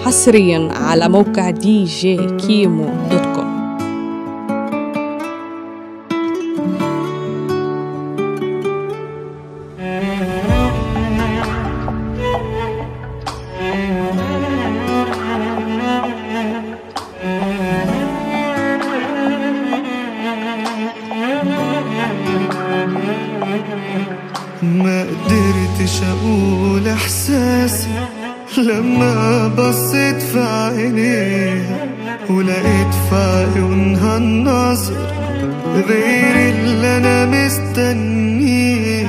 حصريا على موقع دي جي كيمو دوت كوم ما قدرتش اقول احساسي لما بصيت في عينيها ولقيت في عيونها النظر غير اللي انا مستنيه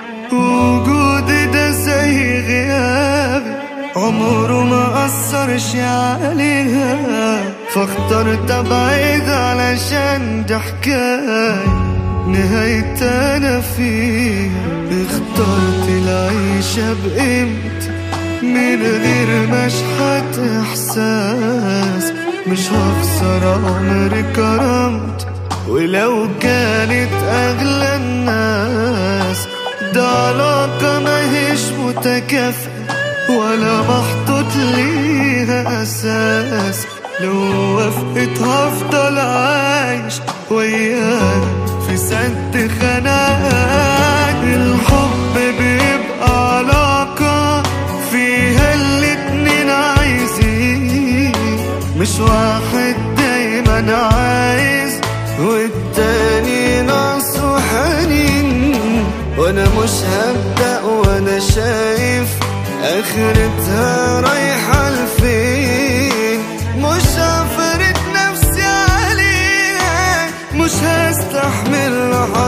وجودي ده زي غيابي عمره ما أثرش عليها فاخترت ابعد علشان ده حكاية نهاية أنا فيها اخترت العيشة بقيمتي من غير مشحة إحساس مش هخسر عمري كرامتي ولو كانت أغلى الناس ده علاقة ماهيش متكافئة ولا محطوط ليها أساس لو وافقت هفضل عايش وياك في سد خناقات الحب بيبقى علاقة فيها الاتنين عايزين مش واحد دايما عايز والتاني ناقصه حنين وانا مش هبدأ وانا شايف اخرتها رايحة لفين مش هفرد نفسي عليها مش هستحمل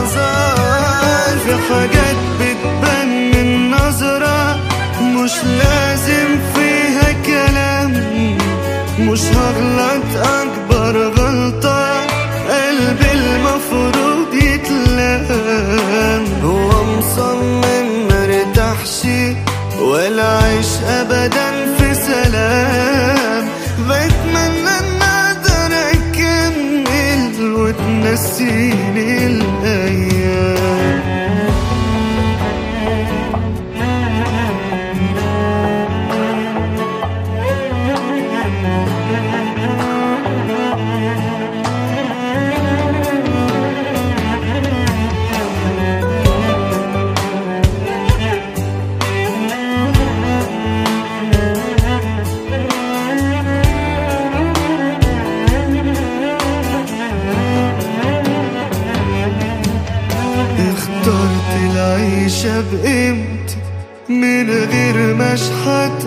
لحظات في حاجات بتبان من نظرة مش لازم فيها كلام مش هغلط اكبر غلطة قلبي المفروض يتلام هو مصمم مرتاحش ولا عيش ابدا في سلام بتمنى ان اقدر اكمل وتنسيني الايام اخترت العيشة بقيمتي من غير مشحة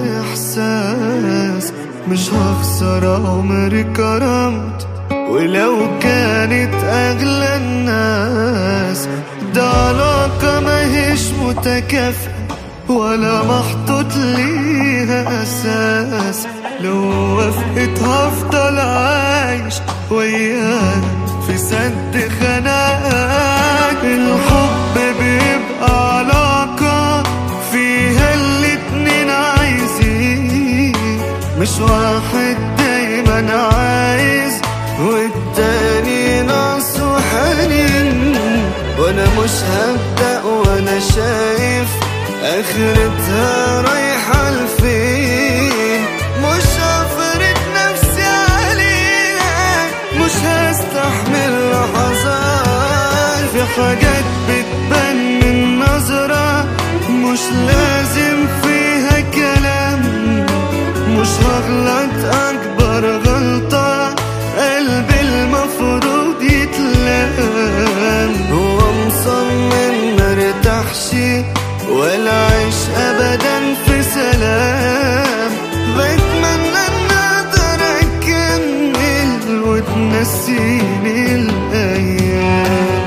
إحساس مش هخسر عمري كرامتي ولو كانت أغلى الناس ده علاقة ماهيش متكافئة ولا محطوط ليها أساس لو وافقت هفضل عايش وياك في سد خناقات الحب بيبقى علاقة فيها الاتنين عايزين مش واحد دايما عايز والتاني ناقصه حنين وانا مش هبدأ وانا شايف اخرتها رايحة لفين مش هفرد نفسي عليها مش هستحمل لحظات في حاجات بتبان من نظرة مش لازم فيها كلام مش هغلط اكبر غلطة قلبي المفروض يتلام هو مصمم مرتاحش ولا عيش ابدا في سلام بتمنى ان اقدر اكمل وتنسيني الايام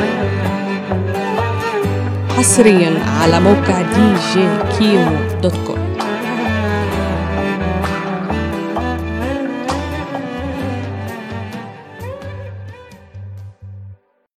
حصريا على موقع دي جي كيمو دوت كوم